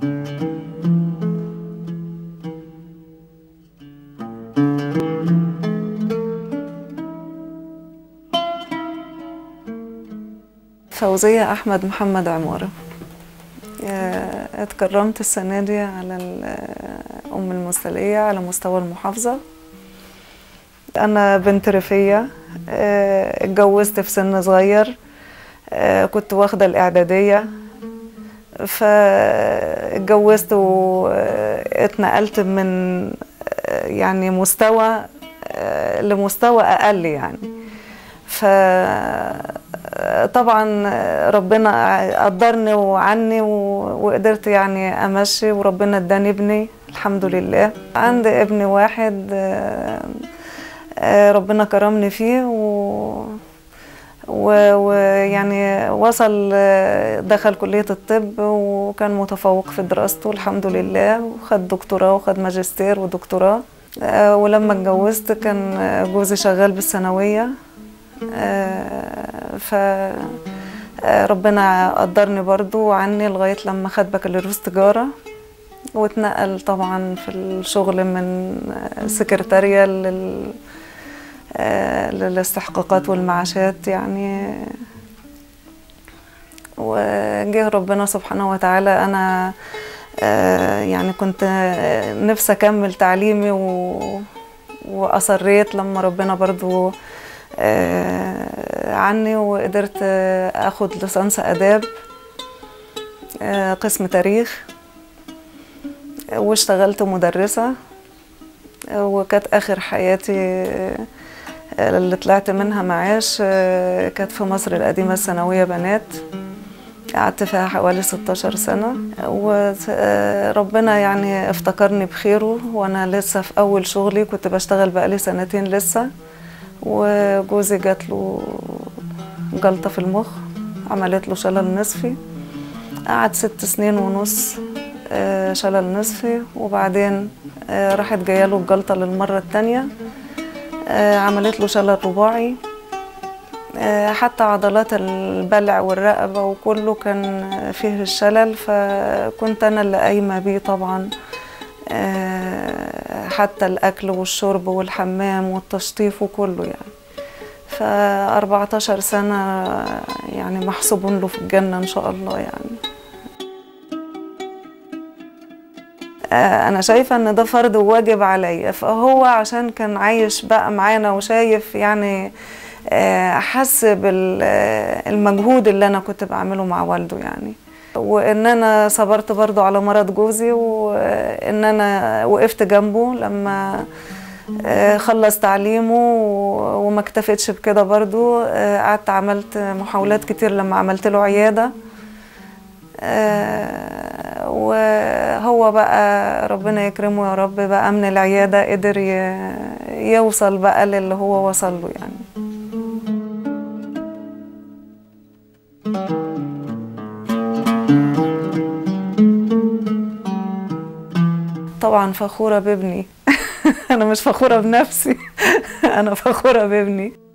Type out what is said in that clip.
فوزية أحمد محمد عمارة اتكرمت السنة دي على أم المثالية على مستوى المحافظة أنا بنت ريفية اتجوزت في سن صغير كنت واخدة الإعدادية فاتجوزت واتنقلت من يعني مستوى لمستوى أقل يعني فطبعا ربنا قدرني وعني وقدرت يعني امشي وربنا اداني ابني الحمد لله عندي ابني واحد ربنا كرمني فيه و ويعني وصل دخل كلية الطب وكان متفوق في دراسته الحمد لله وخد دكتوراه وخد ماجستير ودكتوراه ولما اتجوزت كان جوزي شغال بالثانوية ف ربنا قدرني برضو عني لغاية لما خد بكالوريوس تجارة واتنقل طبعا في الشغل من سكرتارية لل للاستحقاقات والمعاشات يعني وجه ربنا سبحانه وتعالى أنا يعني كنت نفسي أكمل تعليمي و... وأصريت لما ربنا برضو عني وقدرت اخد ليسانس اداب قسم تاريخ واشتغلت مدرسة وكانت اخر حياتي اللي طلعت منها معاش كانت في مصر القديمة الثانوية بنات قعدت فيها حوالي 16 سنة وربنا يعني افتكرني بخيره وانا لسه في اول شغلي كنت بشتغل بقالي سنتين لسه وجوزي جات له جلطة في المخ عملت له شلل نصفي قعد ست سنين ونص شلل نصفي وبعدين راحت جايه له الجلطة للمرة التانية عملت له شلل رباعي حتى عضلات البلع والرقبة وكله كان فيه الشلل فكنت أنا اللي قايمة بيه طبعا حتى الأكل والشرب والحمام والتشطيف وكله يعني فأربعتاشر سنة يعني محسوب له في الجنة إن شاء الله يعني أنا شايفة إن ده فرض وواجب عليا فهو عشان كان عايش بقى معانا وشايف يعني حس بالمجهود اللي أنا كنت بعمله مع والده يعني وان انا صبرت برضو على مرض جوزي وان انا وقفت جنبه لما خلص تعليمه وما اكتفيتش بكده برضو قعدت عملت محاولات كتير لما عملت له عيادة وهو بقى ربنا يكرمه يا رب بقى من العيادة قدر يوصل بقى للي هو وصل له يعني طبعا فخورة بابني أنا مش فخورة بنفسي أنا فخورة بابني